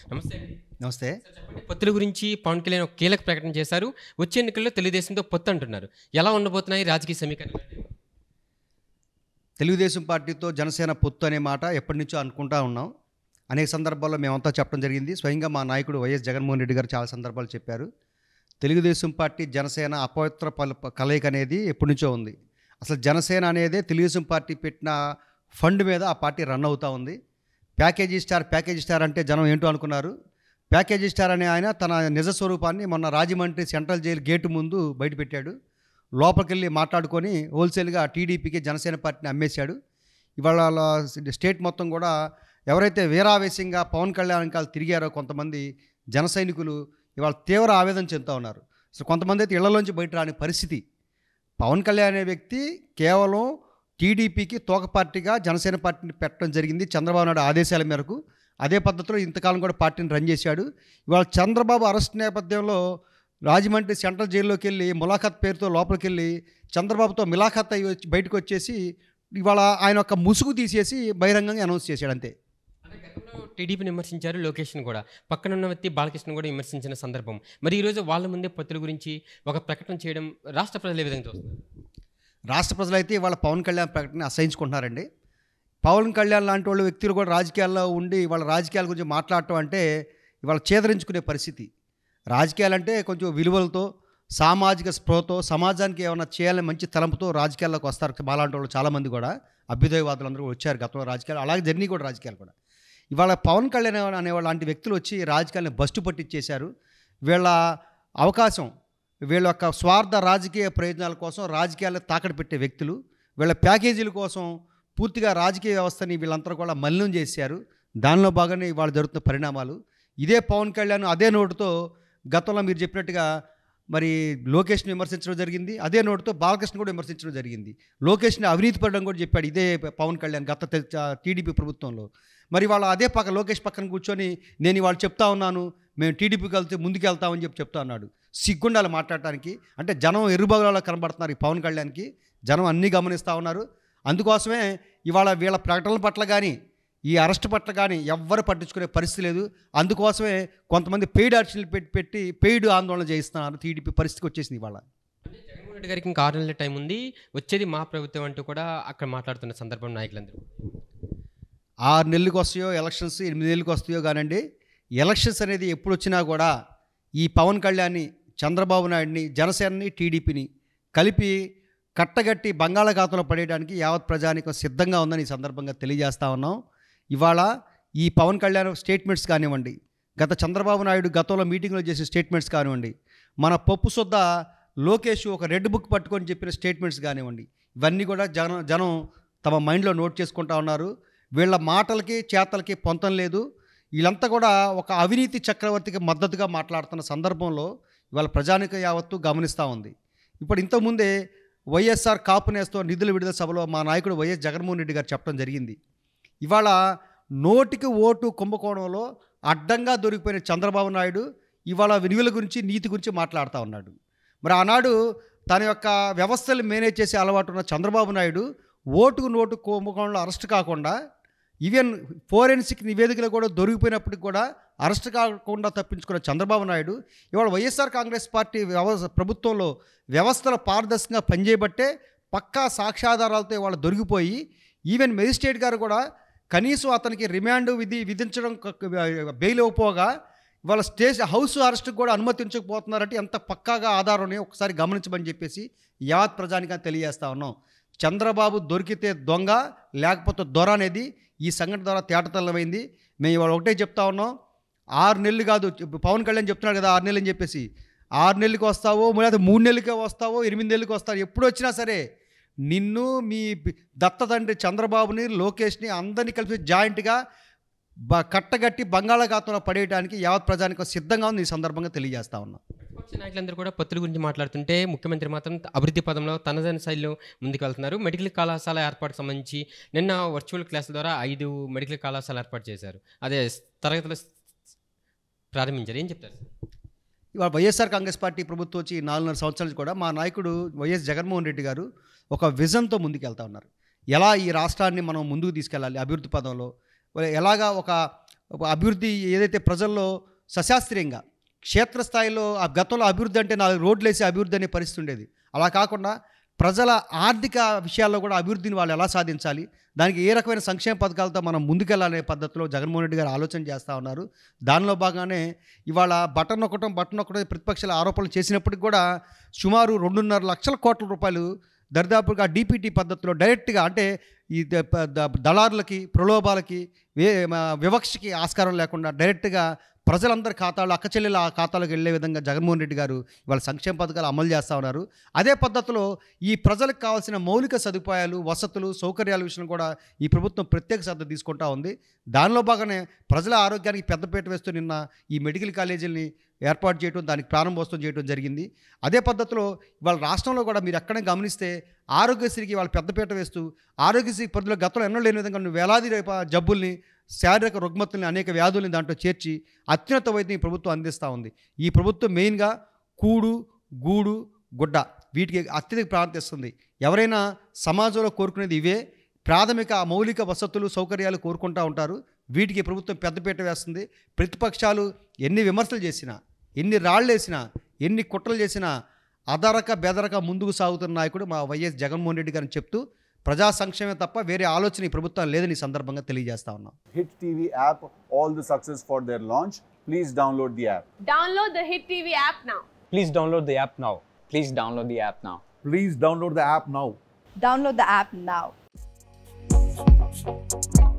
నమస్తే అండి నమస్తే సార్ చెప్పండి పొత్తుల గురించి పవన్ కళ్యాణ్ ఒక కీలక ప్రకటన చేశారు వచ్చే ఎన్నికల్లో తెలుగుదేశంతో పొత్తు అంటున్నారు ఎలా ఉండబోతున్నాయి రాజకీయ సమీకరణలు తెలుగుదేశం పార్టీతో జనసేన పొత్తు అనే మాట ఎప్పటి నుంచో అనుకుంటా ఉన్నాం అనేక సందర్భాల్లో మేమంతా చెప్పడం జరిగింది స్వయంగా మా నాయకుడు వైఎస్ జగన్మోహన్ రెడ్డి గారు చాలా సందర్భాలు చెప్పారు తెలుగుదేశం పార్టీ జనసేన అపవిత్ర పల కలయిక అనేది ఎప్పటి నుంచో ఉంది అసలు జనసేన అనేదే తెలుగుదేశం పార్టీ పెట్టిన ఫండ్ మీద ఆ పార్టీ రన్ అవుతూ ఉంది ప్యాకేజీ స్టార్ ప్యాకేజీ స్టార్ అంటే జనం ఏంటో అనుకున్నారు ప్యాకేజీ స్టార్ అనే ఆయన తన నిజ స్వరూపాన్ని మొన్న రాజమండ్రి సెంట్రల్ జైలు గేటు ముందు బయటపెట్టాడు లోపలికెళ్ళి మాట్లాడుకొని హోల్సేల్గా టీడీపీకి జనసేన పార్టీని అమ్మేశాడు ఇవాళ వాళ్ళ స్టేట్ మొత్తం కూడా ఎవరైతే వీరావేశంగా పవన్ కళ్యాణ్ కాలు తిరిగారో కొంతమంది జన సైనికులు ఇవాళ తీవ్ర ఆవేదన చెందుతూ ఉన్నారు సో కొంతమంది అయితే ఇళ్లలోంచి బయట రాని పరిస్థితి పవన్ కళ్యాణ్ అనే వ్యక్తి కేవలం టీడీపీకి తోక పార్టీగా జనసేన పార్టీని పెట్టడం జరిగింది చంద్రబాబు నాయుడు ఆదేశాల మేరకు అదే పద్ధతిలో ఇంతకాలం కూడా పార్టీని రన్ చేశాడు ఇవాళ చంద్రబాబు అరెస్ట్ నేపథ్యంలో రాజమండ్రి సెంట్రల్ జైల్లోకి వెళ్ళి ములాఖత్ పేరుతో లోపలికి వెళ్ళి చంద్రబాబుతో మిలాఖత్ అయ్యి వచ్చి బయటకు వచ్చేసి ఇవాళ ఆయన ఒక ముసుగు తీసేసి బహిరంగంగా అనౌన్స్ చేశాడు అంతే అంటే గతంలో టీడీపీని విమర్శించారు లోకేష్ని కూడా పక్కన ఉన్న వ్యక్తి బాలకృష్ణ కూడా విమర్శించిన సందర్భం మరి ఈరోజు వాళ్ళ ముందే పొత్తుల గురించి ఒక ప్రకటన చేయడం రాష్ట్ర ప్రజలు ఏ విధంగా చూస్తున్నారు రాష్ట్ర ప్రజలైతే ఇవాళ పవన్ కళ్యాణ్ ప్రకటన అసహించుకుంటున్నారండి పవన్ కళ్యాణ్ లాంటి వాళ్ళు వ్యక్తులు కూడా రాజకీయాల్లో ఉండి వాళ్ళ రాజకీయాల గురించి మాట్లాడటం అంటే ఇవాళ చేదరించుకునే పరిస్థితి రాజకీయాలంటే కొంచెం విలువలతో సామాజిక స్పృహతో సమాజానికి ఏమైనా చేయాలని మంచి తలంపుతో రాజకీయాల్లోకి వస్తారు మాలాంటి వాళ్ళు చాలామంది కూడా అభ్యుదయవాదులు అందరూ వచ్చారు గతంలో రాజకీయాలు అలాగే జరిగినాయి కూడా రాజకీయాలు కూడా ఇవాళ పవన్ కళ్యాణ్ అనే లాంటి వ్యక్తులు వచ్చి రాజకీయాలను బస్టు పట్టించేశారు వీళ్ళ అవకాశం వీళ్ళ యొక్క స్వార్థ రాజకీయ ప్రయోజనాల కోసం రాజకీయాలను తాకడ పెట్టే వ్యక్తులు వీళ్ళ ప్యాకేజీల కోసం పూర్తిగా రాజకీయ వ్యవస్థని వీళ్ళంతా కూడా మలినం చేశారు దానిలో భాగంగా ఇవాళ జరుగుతున్న పరిణామాలు ఇదే పవన్ కళ్యాణ్ అదే నోటుతో గతంలో మీరు చెప్పినట్టుగా మరి లోకేష్ని విమర్శించడం జరిగింది అదే నోటుతో బాలకృష్ణ కూడా విమర్శించడం జరిగింది లోకేష్ని అవినీతి పడడం కూడా చెప్పాడు ఇదే పవన్ కళ్యాణ్ గత తె- టీడీపీ ప్రభుత్వంలో మరి వాళ్ళ అదే పక్క లోకేష్ పక్కన కూర్చొని నేను ఇవాళ చెప్తా ఉన్నాను మేము టీడీపీకి వెళ్తే ముందుకు వెళ్తామని చెప్పి చెప్తా ఉన్నాడు సిగ్గుండాలి మాట్లాడటానికి అంటే జనం ఎరుబగలలో కనబడుతున్నారు ఈ పవన్ కళ్యాణ్కి జనం అన్నీ గమనిస్తూ ఉన్నారు అందుకోసమే ఇవాళ వీళ్ళ ప్రకటనల పట్ల కానీ ఈ అరెస్ట్ పట్ల కానీ ఎవ్వరు పట్టించుకునే పరిస్థితి లేదు అందుకోసమే కొంతమంది పెయిడ్ యాక్షన్లు పెట్టి పెట్టి పెయిడ్ ఆందోళన చేయిస్తున్నారు టీడీపీ పరిస్థితికి వచ్చేసింది ఇవాళ అంటే జగన్మోహన్ రెడ్డి గారికి ఇంకా ఆరు నెలల టైం ఉంది వచ్చేది మా ప్రభుత్వం అంటూ కూడా అక్కడ మాట్లాడుతున్న సందర్భం నాయకులందరూ ఆరు నెలలకు వస్తాయో ఎలక్షన్స్ ఎనిమిది నెలలకు వస్తాయో కానండి ఎలక్షన్స్ అనేది ఎప్పుడు వచ్చినా కూడా ఈ పవన్ కళ్యాణ్ని చంద్రబాబు నాయుడిని జనసేనని టీడీపీని కలిపి కట్టగట్టి బంగాళాఖాతంలో పడేయడానికి యావత్ ప్రజానికం సిద్ధంగా ఉందని ఈ సందర్భంగా తెలియజేస్తా ఉన్నాం ఇవాళ ఈ పవన్ కళ్యాణ్ స్టేట్మెంట్స్ కానివ్వండి గత చంద్రబాబు నాయుడు గతంలో మీటింగ్లో చేసే స్టేట్మెంట్స్ కానివ్వండి మన పప్పు సొద్ద లోకేష్ ఒక రెడ్ బుక్ పట్టుకొని చెప్పిన స్టేట్మెంట్స్ కానివ్వండి ఇవన్నీ కూడా జనం జనం తమ మైండ్లో నోట్ చేసుకుంటా ఉన్నారు వీళ్ళ మాటలకి చేతలకి పొంతం లేదు వీళ్ళంతా కూడా ఒక అవినీతి చక్రవర్తికి మద్దతుగా మాట్లాడుతున్న సందర్భంలో ఇవాళ ప్రజానిక యావత్తు గమనిస్తూ ఉంది ఇప్పుడు ఇంతకుముందే వైఎస్ఆర్ కాపు నేస్తో నిధుల విడుదల సభలో మా నాయకుడు వైఎస్ జగన్మోహన్ రెడ్డి గారు చెప్పడం జరిగింది ఇవాళ నోటికి ఓటు కుంభకోణంలో అడ్డంగా దొరికిపోయిన చంద్రబాబు నాయుడు ఇవాళ విలువల గురించి నీతి గురించి మాట్లాడుతూ ఉన్నాడు మరి ఆనాడు తన యొక్క వ్యవస్థలు మేనేజ్ చేసే అలవాటు ఉన్న చంద్రబాబు నాయుడు ఓటుకు నోటు కుంభకోణంలో అరెస్ట్ కాకుండా ఈవెన్ ఫోరెన్సిక్ నివేదికలు కూడా దొరికిపోయినప్పటికి కూడా అరెస్ట్ కాకుండా తప్పించుకున్న చంద్రబాబు నాయుడు ఇవాళ వైఎస్ఆర్ కాంగ్రెస్ పార్టీ వ్యవ ప్రభుత్వంలో వ్యవస్థల పారదర్శకంగా పనిచేయబట్టే పక్కా సాక్ష్యాధారాలతో ఇవాళ దొరికిపోయి ఈవెన్ మెజిస్ట్రేట్ గారు కూడా కనీసం అతనికి రిమాండ్ విధి విధించడం క- క- బెయిల్ ఇవ్వకపోగా ఇవాళ స్టేజ్ హౌస్ అరెస్ట్కి కూడా అనుమతించకపోతున్నారంటే ఎంత పక్కాగా ఆధారం ఉన్నాయో ఒకసారి గమనించమని చెప్పేసి యావత్ ప్రజానిగా తెలియజేస్తా ఉన్నాం చంద్రబాబు దొరికితే దొంగ లేకపోతే దొర అనేది ఈ సంఘటన ద్వారా తేటతల్లమైంది మేము ఇవాళ ఒకటే చెప్తా ఉన్నాం ఆరు నెలలు కాదు పవన్ కళ్యాణ్ చెప్తున్నాడు కదా ఆరు నెలలు అని చెప్పేసి ఆరు నెలలకి వస్తావో లేదా మూడు నెలలకే వస్తావో ఎనిమిది నెలలకి వస్తావు ఎప్పుడు వచ్చినా సరే నిన్ను మీ బి- దత్త తండ్రి చంద్రబాబుని లోకేష్ని అందరినీ కలిపి జాయింట్గా బ కట్టగట్టి బంగాళాఖాతంలో పడేయడానికి యావత్ ప్రజానికి సిద్ధంగా ఉంది ఈ సందర్భంగా తెలియజేస్తా ఉన్నాం ప్రతిపక్ష నాయకులందరూ కూడా పొత్తుల గురించి మాట్లాడుతుంటే ముఖ్యమంత్రి మాత్రం అభివృద్ధి పదంలో తనదైన శైలిలో ముందుకు వెళ్తున్నారు మెడికల్ కళాశాల ఏర్పాటు సంబంధించి నిన్న వర్చువల్ క్లాసుల ద్వారా ఐదు మెడికల్ కళాశాల ఏర్పాటు చేశారు అదే తరగతులు ప్రారంభించారు ఏం చెప్తారు సార్ ఇవాళ వైఎస్ఆర్ కాంగ్రెస్ పార్టీ ప్రభుత్వం వచ్చి నాలుగున్నర సంవత్సరాల నుంచి కూడా మా నాయకుడు వైఎస్ జగన్మోహన్ రెడ్డి గారు ఒక విజన్తో ముందుకు వెళ్తా ఉన్నారు ఎలా ఈ రాష్ట్రాన్ని మనం ముందుకు తీసుకెళ్ళాలి అభివృద్ధి పదంలో ఎలాగా ఒక అభివృద్ధి ఏదైతే ప్రజల్లో సశాస్త్రీయంగా క్షేత్రస్థాయిలో ఆ గతంలో అభివృద్ధి అంటే నాలుగు రోడ్లు వేసి అభివృద్ధి అనే పరిస్థితి ఉండేది అలా కాకుండా ప్రజల ఆర్థిక విషయాల్లో కూడా అభివృద్ధిని వాళ్ళు ఎలా సాధించాలి దానికి ఏ రకమైన సంక్షేమ పథకాలతో మనం ముందుకెళ్ళాలనే పద్ధతిలో జగన్మోహన్ రెడ్డి గారు ఆలోచన చేస్తూ ఉన్నారు దానిలో భాగంగానే ఇవాళ బటన్ నొక్కటం బటన్ నొక్కడం ప్రతిపక్షాల ఆరోపణలు చేసినప్పటికి కూడా సుమారు రెండున్నర లక్షల కోట్ల రూపాయలు దరిదాపుగా డీపీటీ పద్ధతిలో డైరెక్ట్గా అంటే ఈ ద- ప- ద- దళారులకి ప్రలోభాలకి వే మ- వివక్షకి ఆస్కారం లేకుండా డైరెక్ట్గా ప్రజలందరి ఖాతాలు అక్క చెల్లెల ఖాతాలకు వెళ్ళే విధంగా జగన్మోహన్ రెడ్డి గారు ఇవాళ సంక్షేమ పథకాలు అమలు చేస్తూ ఉన్నారు అదే పద్ధతిలో ఈ ప్రజలకు కావాల్సిన మౌలిక సదుపాయాలు వసతులు సౌకర్యాల విషయం కూడా ఈ ప్రభుత్వం ప్రత్యేక శ్రద్ధ తీసుకుంటా ఉంది దానిలో భాగంగానే ప్రజల ఆరోగ్యానికి పెద్దపీట వేస్తూ నిన్న ఈ మెడికల్ కాలేజీలని ఏర్పాటు చేయడం దానికి ప్రారంభోత్సవం చేయడం జరిగింది అదే పద్ధతిలో ఇవాళ రాష్ట్రంలో కూడా మీరు ఎక్కడ గమనిస్తే ఆరోగ్యశ్రీకి వాళ్ళు పెద్దపీట వేస్తూ ఆరోగ్యశ్రీ పరిధిలో గతంలో ఎన్నో లేని విధంగా వేలాది రేప జబ్బుల్ని శారీరక రుగ్మతుల్ని అనేక వ్యాధుల్ని దాంట్లో చేర్చి అత్యున్నత వైద్యం ఈ ప్రభుత్వం అందిస్తూ ఉంది ఈ ప్రభుత్వం మెయిన్గా కూడు గూడు గుడ్డ వీటికి అత్యధిక ప్రాధాన్యత ఇస్తుంది ఎవరైనా సమాజంలో కోరుకునేది ఇవే ప్రాథమిక మౌలిక వసతులు సౌకర్యాలు కోరుకుంటూ ఉంటారు వీటికి ప్రభుత్వం పెద్దపీట వేస్తుంది ప్రతిపక్షాలు ఎన్ని విమర్శలు చేసినా ఎన్ని రాళ్ళు వేసినా ఎన్ని కుట్రలు చేసినా అదరక బెదరక ముందుకు సాగుతున్న నాయకుడు మా వైఎస్ జగన్మోహన్ రెడ్డి గారిని చెప్తూ ప్రజా సంక్షేమం తప్ప వేరే ఆలోచన ఈ ప్రభుత్వం లేదని ఈ సందర్భంగా తెలియజేస్తా ఉన్నాం Hit TV app all the success for their launch. Please download the app. Download the Hit TV app now. Please download the app now. Please download the app now. Please download the app now. Download the app now.